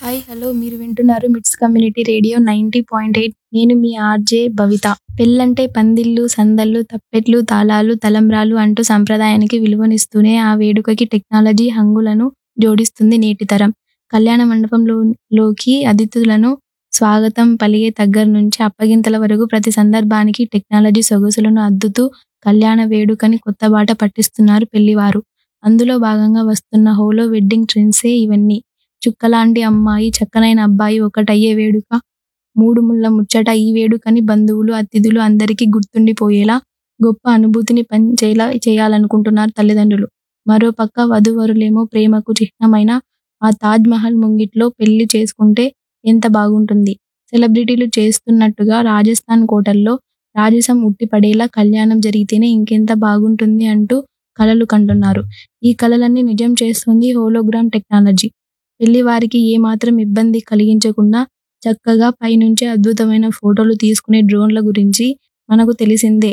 hi hello మీరు వింటున్నారు MITS community radio ninety point eight నేను మీ ఆర్జే భవిత పెళ్ళంటే పందిళ్ళు సందళ్ళు తప్పెట్లు తాళాలు తలంబ్రాలు అంటూ సంప్రదాయానికి విలువనిస్తూనే ఆ వేడుకకి టెక్నాలజీ హంగులను జోడిస్తుంది నేటి తరం కళ్యాణ మండపంలో లోకి అతిథులను స్వాగతం పలిగే దగ్గర నుంచి అప్పగింతల వరకు ప్రతి సందర్భానికి టెక్నాలజీ సొగసులను అద్దుతూ కళ్యాణ వేడుకని కొత్త బాట పట్టిస్తున్నారు పెళ్లివారు అందులో భాగంగా వస్తున్న హోలో వెడ్డింగ్ ట్రెండ్సే ఇవన్నీ చుక్కలాంటి అమ్మాయి చక్కనైన అబ్బాయి ఒకటయ్యే వేడుక మూడు ముళ్ళ ముచ్చట ఈ వేడుకని బంధువులు అతిథులు అందరికీ గుర్తుండిపోయేలా గొప్ప అనుభూతిని పంచేలా చేయాలనుకుంటున్నారు తల్లిదండ్రులు మరోపక్క వధువరులేమో ప్రేమకు చిహ్నమైన ఆ తాజ్ మహల్ ముంగిట్లో పెళ్లి చేసుకుంటే ఎంత బాగుంటుంది సెలబ్రిటీలు చేస్తున్నట్టుగా రాజస్థాన్ కోటల్లో రాజసం ఉట్టిపడేలా కళ్యాణం జరిగితేనే ఇంకెంత బాగుంటుంది అంటూ కలలు కంటున్నారు ఈ కలలన్నీ నిజం చేస్తుంది హోలోగ్రామ్ టెక్నాలజీ పెళ్లి వారికి ఏమాత్రం ఇబ్బంది కలిగించకుండా చక్కగా పైనుంచే అద్భుతమైన ఫోటోలు తీసుకునే డ్రోన్ల గురించి మనకు తెలిసిందే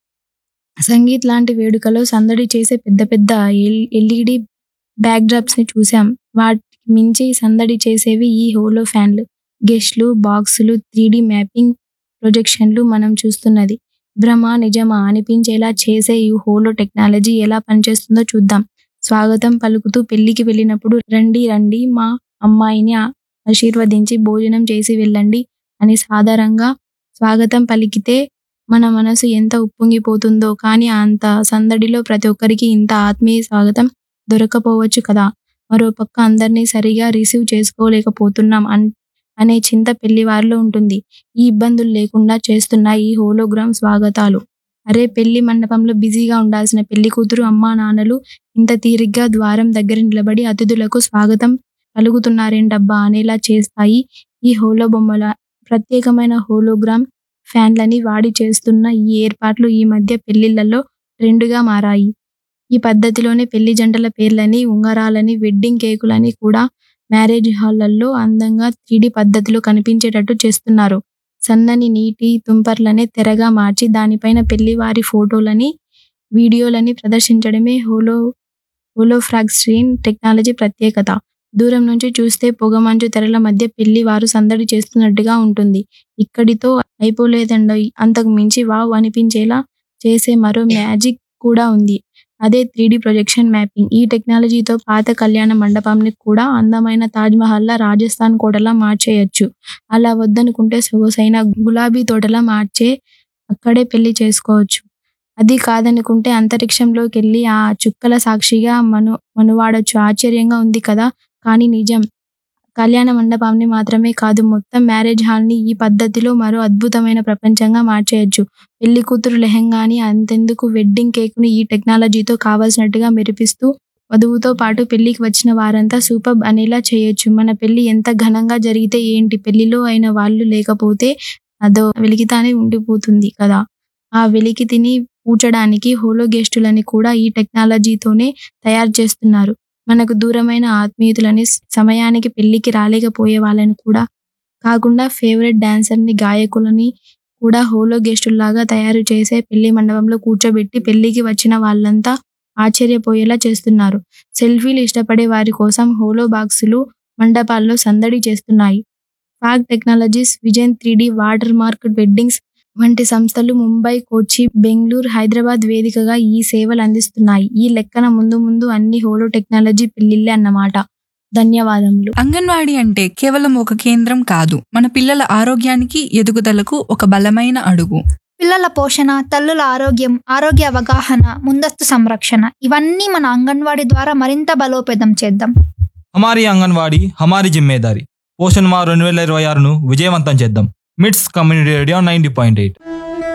సంగీత్ లాంటి వేడుకలో సందడి చేసే పెద్ద పెద్ద ఎల్ఈడి బ్యాక్ డ్రాప్స్ ని చూసాం వాటికి మించి సందడి చేసేవి ఈ హోలో ఫ్యాన్లు గెస్ట్లు బాక్సులు త్రీ మ్యాపింగ్ ప్రొజెక్షన్లు మనం చూస్తున్నది భ్రమ నిజమా అనిపించేలా చేసే ఈ హోలో టెక్నాలజీ ఎలా పనిచేస్తుందో చూద్దాం స్వాగతం పలుకుతూ పెళ్లికి వెళ్ళినప్పుడు రండి రండి మా అమ్మాయిని ఆ- ఆశీర్వదించి భోజనం చేసి వెళ్ళండి అని సాధారణంగా స్వాగతం పలికితే మన మనసు ఎంత ఉప్పొంగిపోతుందో కానీ అంత సందడిలో ప్రతి ఒక్కరికి ఇంత ఆత్మీయ స్వాగతం దొరకపోవచ్చు కదా మరోపక్క అందరినీ సరిగా రిసీవ్ చేసుకోలేకపోతున్నాం అన్ అనే చింత పెళ్లి వారిలో ఉంటుంది ఈ ఇబ్బందులు లేకుండా చేస్తున్న ఈ హోలోగ్రామ్ స్వాగతాలు అరే పెళ్లి మండపంలో బిజీగా ఉండాల్సిన పెళ్లి కూతురు అమ్మా నాన్నలు ఇంత తీరిగ్గా ద్వారం దగ్గర నిలబడి అతిథులకు స్వాగతం పలుకుతున్నారేంటబ్బా అనేలా చేస్తాయి ఈ హోలో బొమ్మల ప్రత్యేకమైన హోలోగ్రామ్ ఫ్యాన్లని వాడి చేస్తున్న ఈ ఏర్పాట్లు ఈ మధ్య పెళ్లిళ్లలో ట్రెండ్గా మారాయి ఈ పద్ధతిలోనే పెళ్లి జంటల పేర్లని ఉంగరాలని వెడ్డింగ్ కేకులని కూడా మ్యారేజ్ హాళ్లలో అందంగా త్రీడీ పద్ధతిలో కనిపించేటట్టు చేస్తున్నారు సన్నని నీటి తుంపర్లనే తెరగా మార్చి దానిపైన పెళ్లి వారి ఫోటోలని వీడియోలని ప్రదర్శించడమే హోలో హోలోఫ్రాగ్ స్క్రీన్ టెక్నాలజీ ప్రత్యేకత దూరం నుంచి చూస్తే పొగమంచు తెరల మధ్య పెళ్లి వారు సందడి చేస్తున్నట్టుగా ఉంటుంది ఇక్కడితో అయిపోలేదండోయ్ అంతకు మించి వావ్ అనిపించేలా చేసే మరో మ్యాజిక్ కూడా ఉంది అదే త్రీ ప్రొజెక్షన్ మ్యాపింగ్ ఈ టెక్నాలజీతో పాత కళ్యాణ మండపాన్ని కూడా అందమైన తాజ్ మహల్లా రాజస్థాన్ కోటలా మార్చేయచ్చు అలా వద్దనుకుంటే సొగసైన గులాబీ తోటలా మార్చే అక్కడే పెళ్లి చేసుకోవచ్చు అది కాదనుకుంటే అంతరిక్షంలోకి వెళ్ళి ఆ చుక్కల సాక్షిగా మను మనువాడొచ్చు ఆశ్చర్యంగా ఉంది కదా కానీ నిజం కళ్యాణ మండపాన్ని మాత్రమే కాదు మొత్తం మ్యారేజ్ హాల్ని ఈ పద్ధతిలో మరో అద్భుతమైన ప్రపంచంగా మార్చేయచ్చు పెళ్లి కూతురు లెహంగాని అంతెందుకు వెడ్డింగ్ కేక్ను ఈ టెక్నాలజీతో కావాల్సినట్టుగా మెరిపిస్తూ వధువుతో పాటు పెళ్లికి వచ్చిన వారంతా సూపర్ అనేలా చేయొచ్చు మన పెళ్లి ఎంత ఘనంగా జరిగితే ఏంటి పెళ్లిలో అయిన వాళ్ళు లేకపోతే అదో వెలిగితానే ఉండిపోతుంది కదా ఆ వెలికితిని పూడ్చడానికి హోలో గెస్టులని కూడా ఈ టెక్నాలజీతోనే తయారు చేస్తున్నారు మనకు దూరమైన ఆత్మీయుతులని సమయానికి పెళ్లికి రాలేకపోయే వాళ్ళని కూడా కాకుండా ఫేవరెట్ డాన్సర్ని గాయకులని కూడా హోలో గెస్టుల్లాగా తయారు చేసే పెళ్లి మండపంలో కూర్చోబెట్టి పెళ్లికి వచ్చిన వాళ్ళంతా ఆశ్చర్యపోయేలా చేస్తున్నారు సెల్ఫీలు ఇష్టపడే వారి కోసం హోలో బాక్సులు మండపాల్లో సందడి చేస్తున్నాయి fog technologies vision three water mark weddings వంటి సంస్థలు ముంబై కొచ్చి బెంగళూరు హైదరాబాద్ వేదికగా ఈ సేవలు అందిస్తున్నాయి ఈ లెక్కన ముందు ముందు అన్ని హోలో టెక్నాలజీ పెళ్లిళ్ళే అన్నమాట ధన్యవాదములు అంగన్వాడీ అంటే కేవలం ఒక కేంద్రం కాదు మన పిల్లల ఆరోగ్యానికి ఎదుగుదలకు ఒక బలమైన అడుగు పిల్లల పోషణ తల్లుల ఆరోగ్యం ఆరోగ్య అవగాహన ముందస్తు సంరక్షణ ఇవన్నీ మన అంగన్వాడీ ద్వారా మరింత బలోపేతం చేద్దాం హమారీ అంగన్వాడీ హమారీ జిమ్మేదారి పోషణ్ మా రెండు వేల ఇరవై ఆరును విజయవంతం చేద్దాం MITS community radio ninety point eight